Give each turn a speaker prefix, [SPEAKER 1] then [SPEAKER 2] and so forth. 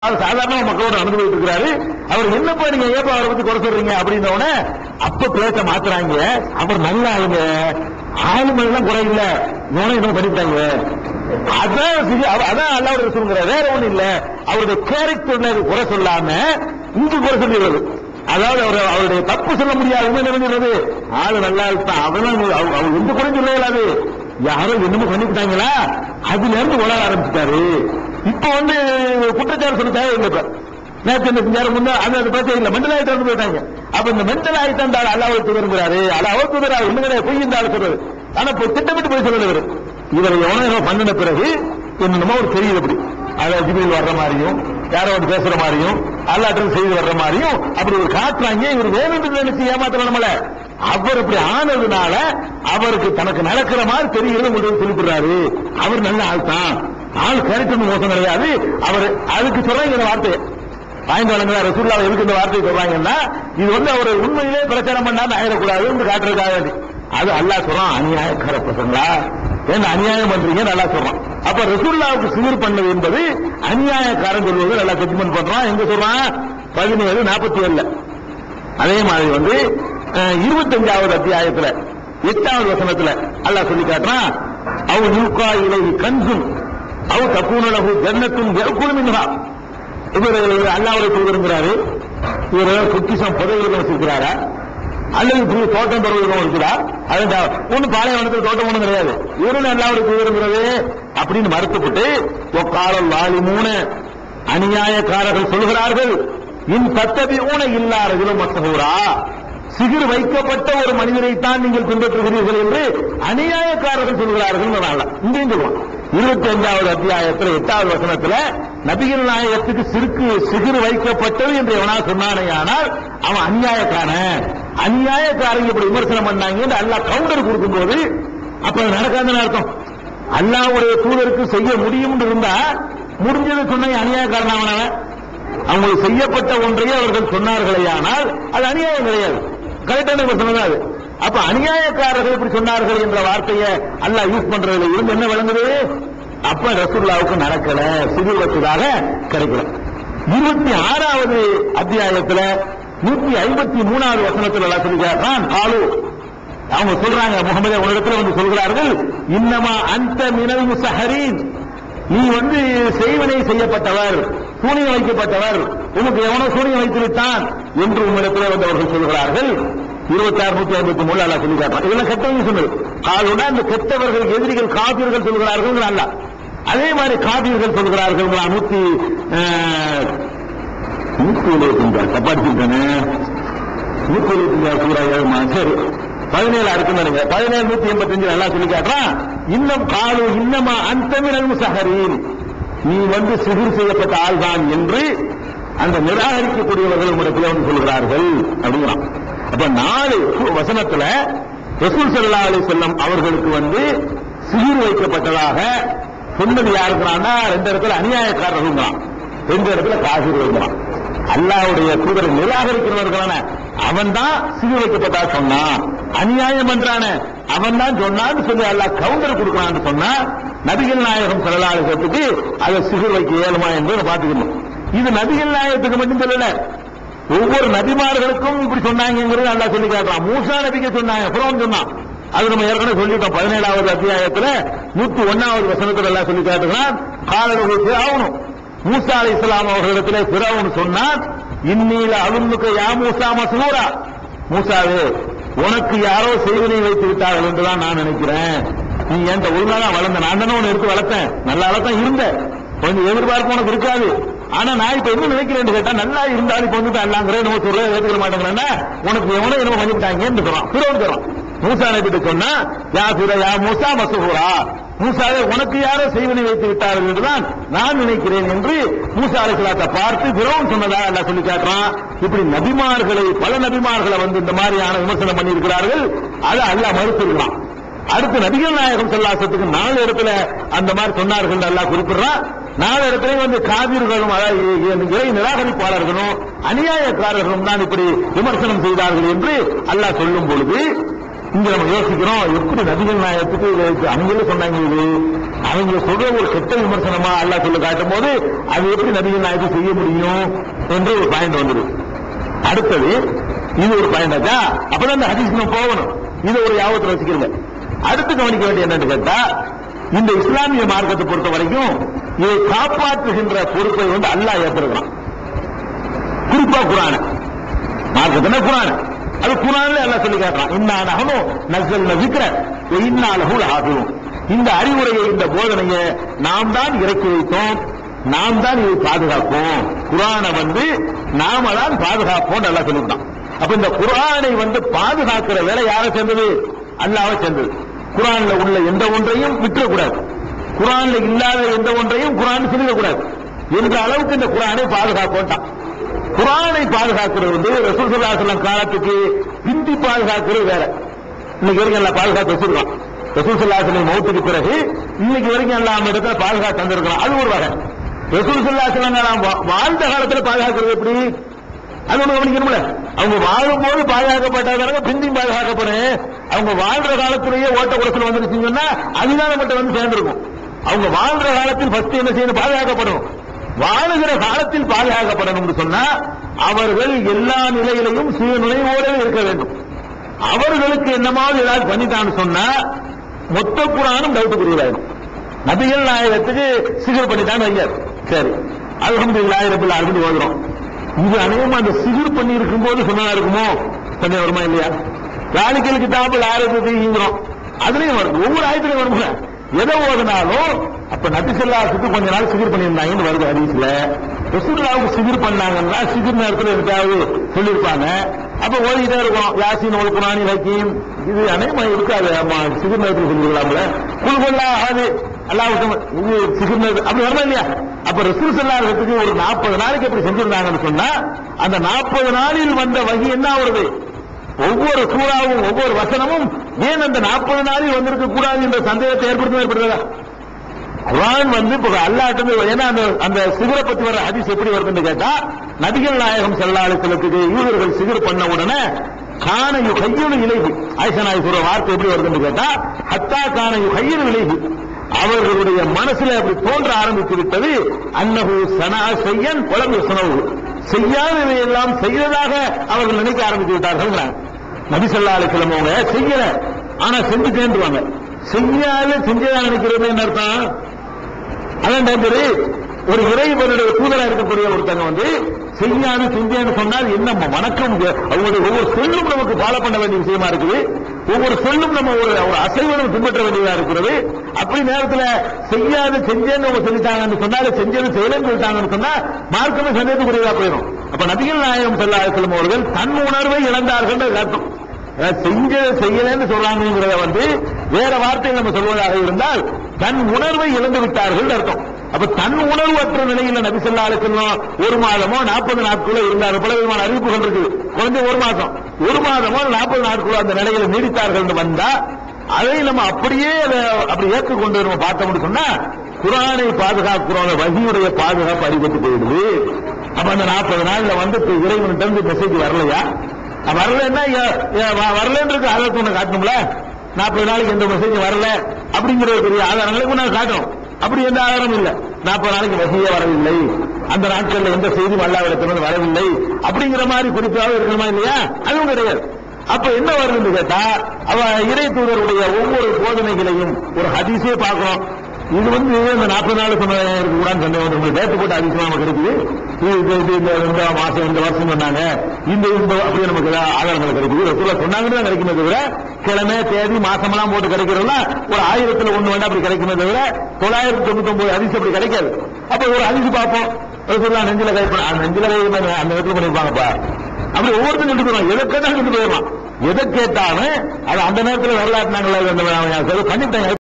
[SPEAKER 1] அவர் சாதாரண மக்களோட நடந்து போயிட்டு இருக்கிறாரு அவர் என்னப்பா நீங்க ஏப்பா அவரை பத்தி குறை சொல்றீங்க அப்படின்ன உடனே அப்ப பேச மாத்துறாங்க அவர் நல்ல ஆளுங்க ஆளுமை எல்லாம் குறை இல்ல இவனும் என்ன பண்ணிட்டாங்க அதான் சிறு- அவ- அதான் அல்லாவுடைய சொல்லுங்கிற வேற ஒண்ணும் இல்ல அவருடைய கேரக்டர்ல அது குறை சொல்லாம இங்கு குறை சொல்லிடுறது அதாவது அவர் அவருடைய தப்பு சொல்ல முடியாது என்ன நினைக்கிறது ஆளு நல்லா இருப்பான் அவெல்லாம் அவ- அவர் எந்த குறையும் சொல்ல இயலாது யாரோ என்னமோ பண்ணிவிட்டாங்களா அதுல இருந்து உலக ஆரம்பிச்சிட்டாரு இப்ப வந்து குற்றச்சாட்டு சொல்ல தேவையில்லை இப்ப நேற்று இந்த நேரம் முன்ன அது அது பிரச்சனை இல்லை மெண்டல் ஆயிட்டு வந்து போயிட்டாங்க அப்ப இந்த மெண்டல் ஆயிட்டு அந்த அல்லாவை துதருங்கிறாரு அல்லாவை துதரா ஒண்ணு கிடையாது பொய் இந்த ஆள் சொல்றது ஆனா இப்ப திட்டமிட்டு போய் சொல்லல இவரு இவரை எவனோ ஏதோ பண்ணின பிறகு என்னமோ ஒரு தெரியுது அப்படி அதாவது ஜிபிரில் வர்ற மாதிரியும் யாரோ வந்து பேசுற மாதிரியும் அல்லாட்டும் செய்து வர்ற மாதிரியும் அப்படி ஒரு காட்டுறாங்க இவர் வேணும்னு நினைச்சு ஏமாத்தல நம்மள அவர் இப்படி ஆனதுனால அவருக்கு தனக்கு நடக்கிற மாதிரி தெரிகிறது உங்களுக்கு சொல்லிவிடுறாரு அவர் நல்ல ஆள் தான் ஆள் கேரக்டர் மோசம் கிடையாது அவர் அதுக்கு சொல்றாங்க இந்த வார்த்தையை வாய்ந்து வழங்குற ரசூல்லா எதுக்கு இந்த வார்த்தையை சொல்றாங்கன்னா இது வந்து அவர் உண்மையிலே பிரச்சாரம் பண்ணாம ஆயிடக்கூடாதுன்னு காட்டுறதுக்காக வேண்டி அது அல்லாஹ் சொல்றான் அநியாயக்கார பசங்களா என்ன அநியாயம் பண்றீங்க நல்லா சொல்றான் அப்ப ரசூல்லாவுக்கு சிவர் பண்ணது என்பது அநியாயக்காரன் சொல்வது நல்லா ஜட்ஜ்மெண்ட் பண்றான் எங்க சொல்றான் பதினேழு நாற்பத்தி ஏழுல அதே மாதிரி வந்து அஹ், இருபத்தஞ்சாவது அத்தியாயத்துல எட்டாவது வசனத்துல அல்லாஹ் சொல்லி காட்டுறான் அவ் யூகா இலை கஞ்சும் அவ் தக்கூனலகு ஜன்னத்தும் குழுமின்ஹா இவர் அல்லாவுடைய தூதருங்கிறாரு இவர் ஏதாவது பொக்கிஷம் புதைகளுக்கு வச்சிருக்கிறாரா அல்லது புது தோட்டம் பெறுவதற்கும் இருக்கிறா அது ஒண்ணு பாலைவனத்தில் தோட்டம் ஒண்ணும் கிடையாது இவரும் அல்லாவுடைய தூதருங்கிறது அப்படின்னு மறுத்துப்பட்டு ஒக்காலம் வாலி மூணு அநியாயக்காரர்கள் சொல்கிறார்கள் இன் தத்தபி ஊன இல்லாரதிலும் மசகூரா சிகிர் வைக்கப்பட்ட ஒரு மனிதரைத்தான் நீங்கள் பின்பற்றுகிறீர்கள் என்று அநியாயக்காரர்கள் சொல்கிறார்கள் இங்கேயும் சொல்லுவான் இருபத்தி அஞ்சாவது அத்தியாயத்தில் எட்டாவது வசனத்துல நபிகள் நாயகத்துக்கு சிறுக்கு சிகிர் வைக்கப்பட்டது என்று எவனா சொன்னானே ஆனால் அவன் அநியாயக்காரன் அநியாயக்காரங்க இப்படி விமர்சனம் பண்ணாங்க அல்லாஹ் கவுண்டர் கொடுக்கும்போது அப்ப அது நடக்காதுன்னு அர்த்தம் அல்லாவுடைய தூதருக்கு செய்ய முடியும் இருந்தா முடிஞ்சதை சொன்ன அநியாயக்காரன் அவனவன் அவங்களுக்கு செய்யப்பட்ட ஒன்றையே அவர்கள் சொன்னார்களே ஆனால் அது அநியாயம் கிடையாது கரெக்டான வசனம் தான் அது அப்ப அநியாயக்காரர்கள் இப்படி சொன்னார்கள் என்ற வார்த்தையை அல்லாஹ் யூஸ் பண்றதுல இருந்து என்ன விளங்குது அப்ப ரசூல்லாவுக்கு நடக்கல சிறு வச்சதாக கிடைக்கல இருபத்தி ஆறாவது அத்தியாயத்துல நூத்தி ஐம்பத்தி மூணாவது வசனத்துல எல்லாம் சொல்லிக்கிறான் காலு அவங்க சொல்றாங்க முகமது உலகத்துல வந்து சொல்கிறார்கள் இன்னமா அந்த மினல் முசஹரீன் நீ வந்து செய்வனை செய்யப்பட்டவர் சூனியம் வைக்கப்பட்டவர் உனக்கு எவனோ சூனியம் வைத்து விட்டான் என்று உங்களிடத்தில் வந்து அவர்கள் சொல்கிறார்கள் இருபத்தி ஆறு நூத்தி ஐம்பத்தி மூணு அல்ல சொல்லி காட்டுறான் இதெல்லாம் கெட்டவங்க சொன்னது காலுடன் அந்த கெட்டவர்கள் எதிரிகள் காப்பீர்கள் சொல்கிறார்கள் அல்ல அதே மாதிரி காப்பீர்கள் சொல்கிறார்கள் நூத்தி அஹ், நூத்தி எழுபத்தஞ்சா தப்பாடிச்சிருக்கானே நூத்தி எழுபத்தஞ்சா சூறாயா சரி பதினேழு இருக்குன்னு நினைக்கிறேன் பதினேழு நூத்தி எண்பத்தஞ்சு நல்லா சொல்லி காட்டுறான் இன்னும் காலு இன்னமா அந்தமிழன் சஹரீன் நீ வந்து சிகிர் செய்யப்பட்ட ஆள்தான் என்று அந்த நிராகரிக்கக்கூடியவர்கள் உங்களிடத்தில் வந்து சொல்கிறார்கள் அப்படிங்கிறான் அப்ப நாலு வசனத்துல ரசூல் ஸல்லல்லாஹு அலைஹி வஸல்லம் அவர்களுக்கு வந்து சிகிர் வைக்கப்பட்டதாக சொன்னது யாருக்குறான்னா ரெண்டு இடத்துல அநியாயக்காரர்கள் ரெண்டு இடத்துல காசிர்கள் அல்லாவுடைய தூதரை நிராகரிக்கிறவர்களான அவன் தான் சிறு வைக்கப்பட்டா சொன்னான் அநியாயம் பண்றான அவன் தான் சொன்னான்னு சொல்லி அல்லாஹ் கவுண்டர் கொடுக்கறான்னு சொன்னா நபிகள் நாயகம் சரலாளத்துக்கு அதை சிகுர் வைக்க இயலுமா என்பதை பார்த்துக்கணும் இது நபிகள் நாயகத்துக்கு மட்டும் சொல்லல ஒவ்வொரு நபிமார்களுக்கும் இப்படி சொன்னாங்கிறது அல்லாஹ் சொல்லி காட்டுறான் மூசா நபிக்கு சொன்னாங்க புறம் சொன்னான் அது நம்ம ஏற்கனவே சொல்லிட்டோம் பதினேழாவது அத்தியாயத்துல நூத்தி ஒன்னாவது வசனத்துல எல்லாம் சொல்லி காட்டுகிறான் காலர்கள் ஆகணும் மூசா அலை இஸ்லாம் அவர்களிடத்திலே பிறவுன்னு சொன்னான் இன்னில அலுமுக யா மூசா மசூரா மூசாவே உனக்கு யாரோ செய்வனை வைத்து விட்டார்கள் என்றுதான் நான் நினைக்கிறேன் நீ என்கிட்ட ஒழுங்காதான் வளர்ந்த நான் தானே உன்னை எடுத்து வளர்த்தேன் நல்லா தான் இருந்த கொஞ்சம் எதிர்பார்ப்பு உனக்கு இருக்காது ஆனா நான் இப்ப என்ன நினைக்கிறேன்னு கேட்டா நல்லா இருந்தாலும் இப்ப வந்துட்டு அல்லாங்கிறேன் நம்ம சொல்ல ஏத்துக்க மாட்டேங்கிறேன்னா உனக்கு எவனோ என்னமோ பண்ணிவிட்டாங்கன்னு சொல்றான் பிறகு தரோம் மூசா நபிட்டு சொன்னா யா பிற யா மூசா மசூரா மூசாவே உனக்கு யாரோ செய்வனை வைத்து விட்டார்கள் என்றுதான் நான் நினைக்கிறேன் என்று மூசா அலிஸ்லாத்தை பார்த்து பிறவும் சொன்னதா எல்லாம் சொல்லி காட்டுறான் இப்படி நபிமார்களை பல நபிமார்களை வந்து இந்த மாதிரியான விமர்சனம் பண்ணியிருக்கிறார்கள் அதை அல்லாஹ் மறுத்திருக்கலாம் அடுத்து நபிகள் நாயகம் சொல்லாசத்துக்கு நாலு இடத்துல அந்த மாதிரி சொன்னார்கள் அல்லாஹ் குறிப்பிடுறான் நாலு இடத்துலயும் வந்து காவிர்களும் அதாவது இறை நிராகரிப்பாளர்களும் அநியாயக்காரர்களும் தான் இப்படி விமர்சனம் செய்தார்கள் என்று அல்லாஹ் சொல்லும் பொழுது இங்க நம்ம யோசிக்கிறோம் எப்படி நபிகள் நாயகத்துக்கு இது அவங்களே சொன்னாங்க இது அவங்க சொல்ற ஒரு கெட்ட விமர்சனமா அல்லா சொல்ல காட்டும் போது அது எப்படி நபிகள் நாயகத்துக்கு செய்ய முடியும் என்று ஒரு பாயிண்ட் வந்துடும் அடுத்தது இது ஒரு பாயிண்ட் ஆச்சா அப்பதான் இந்த ஹதீஸ் நம்ம போகணும் இது ஒரு யாபத்தில் வச்சுக்கிறீங்க அடுத்து கவனிக்க வேண்டிய என்னன்னு கேட்டா இந்த இஸ்லாமிய மார்க்கத்தை பொறுத்த வரைக்கும் இதை காப்பாற்றுகின்ற பொறுப்பை வந்து அல்லாஹ் ஏற்றிருக்கிறான் குறிப்பா குரான மார்க்கத்தின குரான அது குரான்ல எல்லாம் சொல்லி காட்டுறான் இன்னா நகனோ நசல் விக்கிர இன்னா லகுல் ஆகும் இந்த அறிவுரையை இந்த போதனையை நாம் தான் இறக்கி வைத்தோம் நாம் தான் இதை பாதுகாப்போம் குரானை வந்து நாம தான் பாதுகாப்போம் நல்லா சொல்லிவிட்டான் அப்ப இந்த குரானை வந்து பாதுகாக்கிற வேலை யாரை சேர்ந்தது அல்லாவை சேர்ந்தது குரான்ல உள்ள எந்த ஒன்றையும் விட்டுறக்கூடாது குரான்ல இல்லாத எந்த ஒன்றையும் குரான் சொல்லிடக்கூடாது என்ற அளவுக்கு இந்த குரானை பாதுகாப்போம்ட்டான் குரானை பாதுகாக்கிறது வந்து ரசூல் ஸல்லல்லாஹு அலைஹி வஸல்லம் காலத்துக்கு பிந்தி பாதுகாக்கிறது வேற இன்னைக்கு வரைக்கும் எல்லாம் பாதுகாத்து வச்சிருக்கோம் ரசூல் ஸல்லல்லாஹு அலைஹி வஸல்லம் மௌத்துக்கு பிறகு இன்னைக்கு வரைக்கும் எல்லாம் நம்ம இடத்துல பாதுகாத்து தந்திருக்கிறோம் அது ஒரு வகை ரசூல் ஸல்லல்லாஹு அலைஹி வஸல்லம் வா- வாழ்ந்த காலத்துல பாதுகாக்கிறது எப்படி அது ஒண்ணு கவனிக்கணும்ல அவங்க வாழும்போது பாதுகாக்கப்பட்டாங்க பிந்தியும் பாதுகாக்கப்படும் அவங்க வாழ்ற காலத்திலேயே ஓட்ட குளத்துல வந்துருச்சுன்னு சொன்னா அதுதான் நம்மகிட்ட வந்து சேர்ந்திருக்கும் அவங்க வாழ்ற காலத்தில் ஃபர்ஸ்ட் என்ன செய்யணும் பாதுகாக்கப்படணும் வாழுகிற காலத்தில் பாதுகாக்கப்படணும் சொன்னா அவர்கள் எல்லா நிலையிலையும் சுய நுழைவோடு இருக்க வேண்டும் அவர்களுக்கு என்னமாவது ஏதாவது பண்ணிட்டான்னு சொன்னா மொத்த குரானும் டவுட்டுக்குரியதாயிரும் நபிகள் நாயகத்துக்கு சிகர் பண்ணிட்டான்னு வைங்க சரி அல்ஹம்துலில்லாஹி ரப்பில் ஆலமீன் ஓதுறோம் இது அநேகமா அந்த சிகர் பண்ணி இருக்கும்போது சொன்னா இருக்குமோ சந்தேகம் வருமா இல்லையா லாலிக்கல் கிதாபில் ஆரம்பிக்கிறோம் அதுலயும் வரும் ஒவ்வொரு ஆயத்திலையும் வரும்ல எதை ஓதுனாலும் அப்ப நபிசல்லாசுக்கு கொஞ்ச நாள் சிகிர் பண்ணியிருந்தாங்கன்னு வருது ஹதீஸ்ல ரசூல்லாவுக்கு சிகிர் பண்ணாங்கன்னா சிகிர் நேரத்தில் இருக்காது சொல்லியிருப்பாங்க அப்ப ஓதிட்டே இருக்கும் யாசின் ஒரு குரானி ஹக்கீம் இது அநேகமா இருக்காது ஆமா சிகிர் நேரத்தில் சொல்லிருக்கலாம்ல குல்கொல்லா ஆகாது அல்லாஹ் இது சிகிர் நேரத்தில் அப்படி வரலாம் இல்லையா அப்ப ரசூல் சல்லாஹத்துக்கு ஒரு நாற்பது நாளைக்கு அப்படி செஞ்சிருந்தாங்கன்னு சொன்னா அந்த நாற்பது நாளில் வந்த வகி என்ன வருது ஒவ்வொரு சூறாவும் ஒவ்வொரு வசனமும் ஏன் அந்த நாற்பது நாளில் வந்திருக்க கூடாது என்ற சந்தேகத்தை ஏற்படுத்தும் ஏற்படுறதா குரான் வந்து இப்ப அல்லாட்டு ஏன்னா அந்த அந்த சிகரை பத்தி வர ஹதீஸ் எப்படி வருதுன்னு கேட்டா நபிகள் நாயகம் செல்லாலயத்திற்கு யூதர்கள் சிகர் பண்ண உடனே கான கையில் இலைகு ஆயிஷா நாய் சொல்ற வார்த்தை எப்படி வருதுன்னு கேட்டா ஹத்தா கான கையில் இலைகு அவர்களுடைய மனசுல அப்படி தோன்ற ஆரம்பித்து விட்டது அன்னகு சனா செய்யன் குழம்பு சுனவு செய்யாதவை எல்லாம் செய்ததாக அவர்கள் நினைக்க ஆரம்பித்து விட்டார்கள் நபி சொல்லா அலிஸ்லம் அவங்க செய்யல ஆனா செஞ்சுட்டேன்றுவாங்க செய்யாத செஞ்சதா நினைக்கிறது என்ன அர்த்தம் அதான் நம்பரு ஒரு இறைவனுடைய தூதரா இருக்கக்கூடிய ஒருத்தங்க வந்து செய்யாது செஞ்சேன்னு சொன்னால் என்ன வணக்கம் அவங்களுடைய ஒவ்வொரு சொல்லும் நமக்கு ஃபாலோ பண்ண வேண்டிய விஷயமா இருக்குது ஒவ்வொரு சொல்லும் நம்ம ஒரு ஒரு அசைவனும் பின்பற்ற வேண்டியதா இருக்கிறது அப்படி நேரத்தில் செய்யாது செஞ்சேன்னு அவங்க சொல்லிட்டாங்கன்னு சொன்னாலும் செஞ்சது செய்யலன்னு சொல்லிட்டாங்கன்னு சொன்னா மார்க்கமே சந்தேகத்துக்குரியதா போயிடும் அப்ப நபிகள் நாயகம் செல்லாசலம் அவர்கள் தன் உணர்வை இழந்தார்கள் அர்த்தம் அதாவது செஞ்ச செய்யலன்னு சொல்றாங்கிறத வந்து வேற வார்த்தைகள் நம்ம சொல்வதாக இருந்தால் தன் உணர்வை இழந்து விட்டார்கள் அர்த்தம் அப்ப தன் உணர்வற்ற நிலையில நபி சொல்லா அலிசல்லம் ஒரு மாதமோ நாற்பது நாட்களோ இருந்தார் பல விதமான அறிவிப்புகள் இருக்கு குறைஞ்ச ஒரு மாதம் ஒரு மாதமோ நாற்பது நாட்களோ அந்த நிலையில நீடித்தார்கள் வந்தா அதை நம்ம அப்படியே அதை அப்படி ஏற்றுக்கொண்டு நம்ம பார்த்தோம்னு சொன்னா குரானை பாதுகாக்கிறோம் வகியுடைய பாதுகாப்பு அடிபட்டு போயிடுது அப்ப அந்த நாற்பது நாள்ல வந்து இப்ப இறைவன்கிட்ட இருந்து மெசேஜ் வரலையா வரலன்னா வரலன்னு இருக்கு ஆதாரத்தை ஒண்ணு காட்டணும்ல நாற்பது நாளைக்கு எந்த மெசேஜ் வரல அப்படிங்கிற ஒரு பெரிய ஆதாரங்களை கொண்டு காட்டணும் அப்படி எந்த ஆதாரம் இல்ல நாற்பது நாளைக்கு வசதியே வரவில்லை அந்த நாட்கள்ல எந்த செய்தி அல்லாவிடத்திலிருந்து வரவில்லை அப்படிங்கிற மாதிரி குறிப்பாக இருக்கணுமா இல்லையா அதுவும் கிடையாது அப்ப என்ன வருதுன்னு கேட்டா அவ இறை தூதருடைய ஒவ்வொரு போதனைகளையும் ஒரு ஹதீஸே பார்க்கணும் இது வந்து இந்த நாற்பது நாள் சொன்ன இருக்கக்கூடாதுன்னு சொன்ன உங்களுக்கு டேட்டு போட்டு அதிகமாக கிடைக்குது இது இது இது இந்த இந்த மாசம் இந்த வருஷம் சொன்னாங்க இந்த இந்த அப்படியே நமக்கு ஏதாவது ஆதாரங்கள் கிடைக்குது ரசூலா சொன்னாங்கன்னு தான் கிடைக்குமே தவிர கிழமை தேதி மாசமெல்லாம் போட்டு கிடைக்கிறதுனா ஒரு ஆயிரத்துல ஒண்ணு வேண்டாம் அப்படி கிடைக்குமே தவிர தொள்ளாயிரத்தி தொண்ணூத்தி ஒன்பது அதிசு அப்படி கிடைக்காது அப்ப ஒரு அதிசு பார்ப்போம் ரசூலா நெஞ்சில கை பண்ண அந்த நெஞ்சில கை பண்ண அந்த இடத்துல பண்ணிருப்பாங்கப்பா அப்படி ஒவ்வொருத்தரும் சொல்லிட்டு போயிடுவான் எதை கேட்டாலும் சொல்லிட்டு போயிடலாம் எதை கேட்டாலும் அது அந்த நேரத்தில் வரலாற்று நாங்கள் பண்ணிவிட்டாங்க